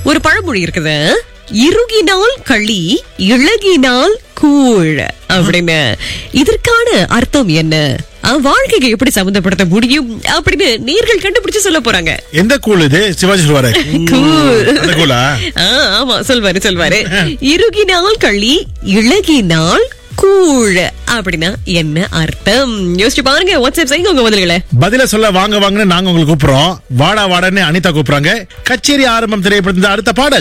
ஒரு பழமொழி இருக்குது இறுகினால் களி இழகினால் கூழ் அப்படின்னு இதற்கான அர்த்தம் என்ன அஹ், வாழ்க்கைக்கு எப்படி சம்பந்தப்படுத்த முடியும் அப்படின்னு நேர்கள் கண்டுபிடிச்சு சொல்ல போறாங்க எந்த கூழ் இது சிவாஜி சொல்வாரு கூழ். அந்த கூழா ஆ, ஆமா சொல்வாரு சொல்வாரு இறுகினால் களி இழகினால் கூழ் அப்படின்னா என்ன அர்த்தம் யோசிச்சு பாருங்க வாட்ஸ்அப் செய்யுங்க உங்க பதில்களை பதில சொல்ல வாங்க வாங்கன்னு நாங்க உங்களுக்கு கூப்பிடுறோம் வாடா வாடான்னு அனிதா கூப்பிடுறாங்க கச்சேரி ஆரம்பம் திரைப்படத்தின் அடுத்த பாடல்